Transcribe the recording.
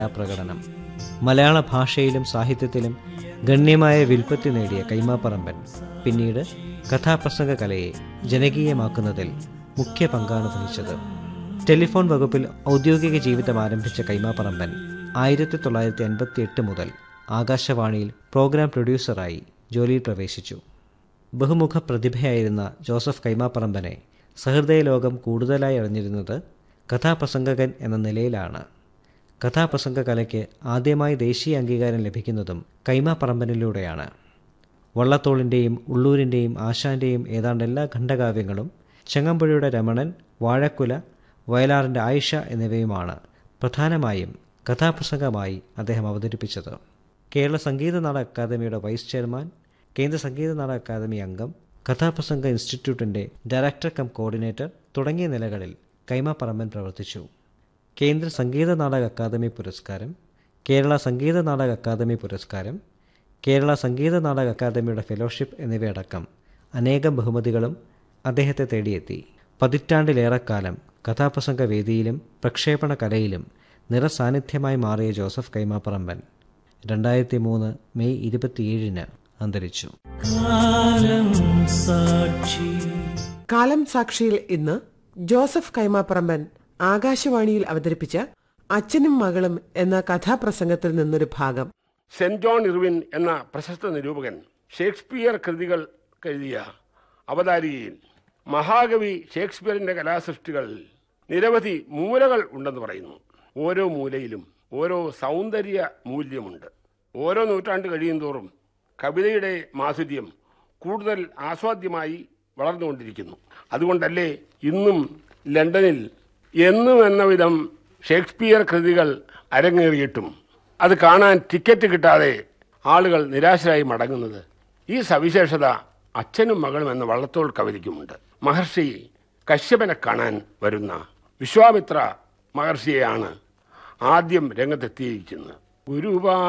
പ്രകടനം മലയാള ഭാഷയിലും സാഹിത്യത്തിലും ഗണ്യമായ വിൽപ്പത്തി നേടിയ കൈമാപ്പറമ്പൻ പിന്നീട് കഥാപ്രസംഗ കലയെ ജനകീയമാക്കുന്നതിൽ മുഖ്യ പങ്കാണ് വഹിച്ചത് ടെലിഫോൺ വകുപ്പിൽ ഔദ്യോഗിക ജീവിതം ആരംഭിച്ച കൈമാപ്പറമ്പൻ ആയിരത്തി തൊള്ളായിരത്തി അൻപത്തി എട്ട് മുതൽ ആകാശവാണിയിൽ പ്രോഗ്രാം പ്രൊഡ്യൂസറായി ജോലിയിൽ പ്രവേശിച്ചു ബഹുമുഖ പ്രതിഭയായിരുന്ന ജോസഫ് കൈമാപ്പറമ്പനെ സഹൃദയ ലോകം കൂടുതലായി അറിഞ്ഞിരുന്നത് കഥാപ്രസംഗകൻ എന്ന നിലയിലാണ് കഥാപ്രസംഗ കലയ്ക്ക് ആദ്യമായി ദേശീയ അംഗീകാരം ലഭിക്കുന്നതും കൈമാപ്പറമ്പനിലൂടെയാണ് വള്ളത്തോളിൻ്റെയും ഉള്ളൂരിൻ്റെയും ആശാൻ്റെയും ഏതാണ്ട് എല്ലാ ഖണ്ഡകാവ്യങ്ങളും ചെങ്ങമ്പുഴയുടെ രമണൻ വാഴക്കുല വയലാറിൻ്റെ ആയിഷ എന്നിവയുമാണ് പ്രധാനമായും കഥാപ്രസംഗമായി അദ്ദേഹം അവതരിപ്പിച്ചത് കേരള സംഗീത നാടക അക്കാദമിയുടെ വൈസ് ചെയർമാൻ കേന്ദ്ര സംഗീത നാടക അക്കാദമി അംഗം കഥാപ്രസംഗ ഇൻസ്റ്റിറ്റ്യൂട്ടിൻ്റെ ഡയറക്ടർ കം കോർഡിനേറ്റർ തുടങ്ങിയ നിലകളിൽ കൈമാപ്പറമ്പൻ പ്രവർത്തിച്ചു കേന്ദ്ര സംഗീത നാടക അക്കാദമി പുരസ്കാരം കേരള സംഗീത നാടക അക്കാദമി പുരസ്കാരം കേരള സംഗീത നാടക അക്കാദമിയുടെ ഫെലോഷിപ്പ് എന്നിവയടക്കം അനേകം ബഹുമതികളും അദ്ദേഹത്തെ തേടിയെത്തി പതിറ്റാണ്ടിലേറെക്കാലം കഥാപ്രസംഗ വേദിയിലും പ്രക്ഷേപണ കലയിലും നിറസാന്നിധ്യമായി മാറിയ ജോസഫ് കൈമാപ്പറമ്പൻ രണ്ടായിരത്തി മൂന്ന് മെയ് ഇരുപത്തിയേഴിന് അന്തരിച്ചു കാലം സാക്ഷിയിൽ ഇന്ന് ജോസഫ് കൈമാപ്പറമ്പൻ ആകാശവാണിയിൽ അവതരിപ്പിച്ച അച്ഛനും മകളും എന്ന കഥാപ്രസംഗത്തിൽ നിന്നൊരു ഭാഗം സെന്റ് ജോൺ ഇർവിൻ എന്ന പ്രശസ്ത നിരൂപകൻ ഷേക്സ്പിയർ കൃതികൾ എഴുതിയ അവതാരികയിൽ മഹാകവി ഷേക്സ്പിയറിന്റെ കലാസൃഷ്ടികളിൽ നിരവധി മൂലകൾ ഉണ്ടെന്ന് പറയുന്നു ഓരോ മൂലയിലും ഓരോ സൗന്ദര്യ മൂല്യമുണ്ട് ഓരോ നൂറ്റാണ്ട് കഴിയുന്തോറും കവിതയുടെ മാധുര്യം കൂടുതൽ ആസ്വാദ്യമായി വളർന്നുകൊണ്ടിരിക്കുന്നു അതുകൊണ്ടല്ലേ ഇന്നും ലണ്ടനിൽ എന്നും എന്ന വിധം ഷേക്സ്പിയർ കൃതികൾ അരങ്ങേറിയിട്ടും അത് കാണാൻ ടിക്കറ്റ് കിട്ടാതെ ആളുകൾ നിരാശരായി മടങ്ങുന്നത് ഈ സവിശേഷത അച്ഛനും മകളും എന്ന വള്ളത്തോൾ കവിതയ്ക്കുമുണ്ട് മഹർഷി കശ്യപനെ കാണാൻ വരുന്ന വിശ്വാമിത്ര മഹർഷിയെയാണ് ആദ്യം രംഗത്തെത്തിയിരിക്കുന്നത് ഗുരുവാ